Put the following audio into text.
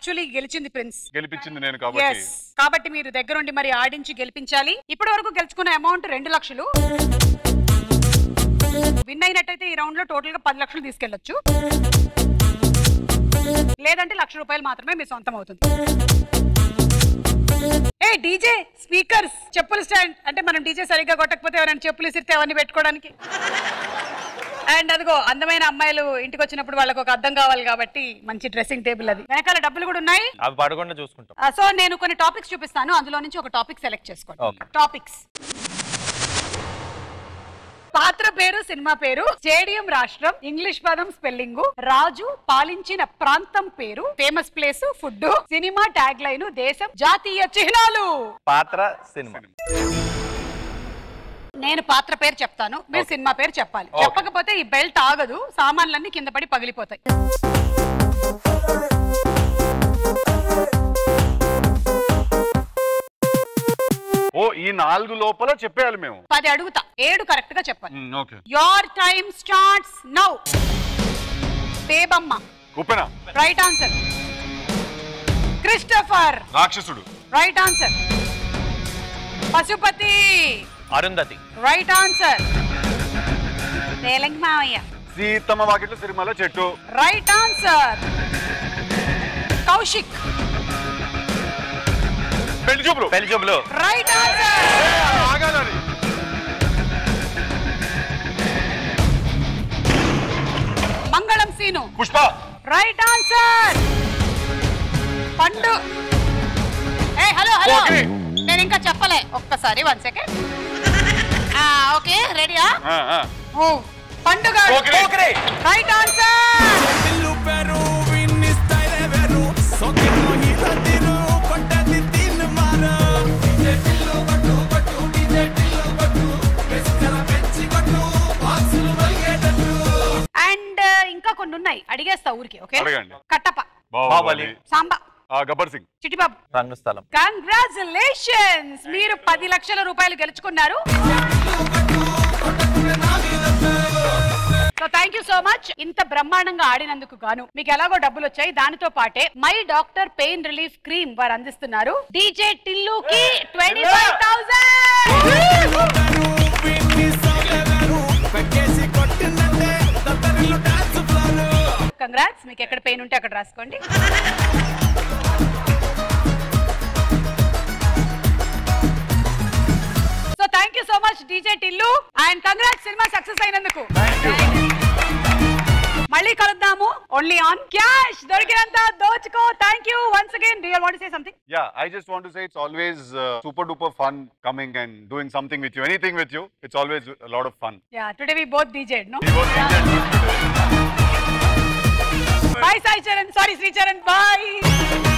Actually గెలిచింది prince గెలిపించింది నేను కాబట్టి ఎస్ కాబట్టి మీరు దగ్గరుండి మరి ఆడించి గెలిపించాలి ఇప్పటి వరకు గెలుచుకున్న అమౌంట్ రెండు లక్షలు విన్ అయినట్టయితే ఈ రౌండ్ లో టోటల్ గా పది లక్షలు తీసుకెళ్లొచ్చు లేదంటే లక్ష రూపాయలు మాత్రమే మీ సొంతం అవుతుంది ఏ డీజే స్పీకర్స్ చెప్పులు స్టాండ్ అంటే మనం డీజే సరిగ్గా కొట్టకపోతే ఎవరైనా చెప్పులు ఇసిరితే అవన్నీ పెట్టుకోవడానికి అండ్ అదిగో అందమైన అమ్మాయిలు ఇంటికి వచ్చినప్పుడు వాళ్ళకి ఒక అద్దం కావాలి కాబట్టి మంచి డ్రెస్సింగ్ టేబుల్ అది వెనకాల డబ్బులు కూడా ఉన్నాయి అవి పడకుండా చూసుకుంటాం ఆ, సో నేను కొన్ని టాపిక్స్ చూపిస్తాను అందులో నుంచి ఒక టాపిక్ సెలెక్ట్ చేసుకోండి Okay. టాపిక్స్ పాత్ర పేరు సినిమా పేరు స్టేడియం రాష్ట్రం ఇంగ్లీష్ పదం స్పెల్లింగ్ రాజు పాలించిన ప్రాంతం పేరు ఫేమస్ ప్లేస్ ఫుడ్ సినిమా ట్యాగ్ లైన్ దేశం జాతీయ చిహ్నాలు పాత్ర సినిమా నేను పాత్ర పేరు చెప్తాను మీరు సినిమా పేరు చెప్పాలి చెప్పకపోతే ఈ బెల్ట్ ఆగదు సామాన్లన్నీ కింద పడి పగిలిపోతాయి ఓ ఈ నాలుగు లోపల చెప్పేయాలి మేము పది అడుగుతా ఏడు కరెక్ట్ గా చెప్పాలి okay your time starts now Bebamma Uppena right answer Christopher Rakshasudu right answer Pasupathi Arundhati right answer Telangi మావయ్య సీతమ్మ వాకిట్లో సిరిమల చెట్టు రైట్ ఆన్సర్ కౌశిక్ పెళ్లి చూపులు పెళ్లి చూపులు రైట్ ఆన్సర్ ఆగాలని మంగళం సీను పుష్ప రైట్ ఆన్సర్ పండు ఏ హలో హలో ఓకే. నేను ఇంకా చెప్పలే ఒక్కసారి వన్ సెకండ్ ఓకే రెడీయా ఆ, ఆ. పండుగ Pokiri. Right answer Pilu Peru, Vinny style veru, soke mohita tiru, pattadi tin mara. DJ Pillu Pattu Pattu, DJ Pillu Pattu, Vestara Penchi Pattu, Vaksulu Malgetattu. And ఇంకా కొన్ని ఉన్నాయి అడిగేస్తా ఊరికి ఓకే అడగండి. కట్టప్ప బాహుబలి సాంబా ఆ, గబ్బర్ సింగ్ చిటిబాబు రంగస్థలం కంగ్రాచులేషన్స్ మీరు పది లక్షల రూపాయలు గెలుచుకున్నారు so thank you so much ఇంత బ్రహ్మాండంగా ఆడినందుకు గాను మీకు ఎలాగో డబ్బులు వచ్చాయి దానితో పాటే my doctor pain relief cream వారు అందిస్తున్నారు డీజే టిల్లుకి twenty five Peru, Vinny song veru, పెక్కేసి కొట్టిందంటే దత్తరిల్లు dance floor. కంగ్రాట్స్ మీకు ఎక్కడ పెయిన్ ఉంటే అక్కడ రాసుకోండి so thank you so much DJ Tillu and congrats సినిమా సక్సెస్ అయినందుకు మళ్ళీ కలుద్దాము ఓన్లీ ఆన్ క్యాష్ దొరికినంత దోచుకో thank you once again real want say something Yeah, I just want to say it's always uh, super duper fun coming and doing something with you. Anything with you, it's always a lot of fun. Yeah today we both DJ no We both enjoyed it today. Bye Sai Charan sorry Sri Charan by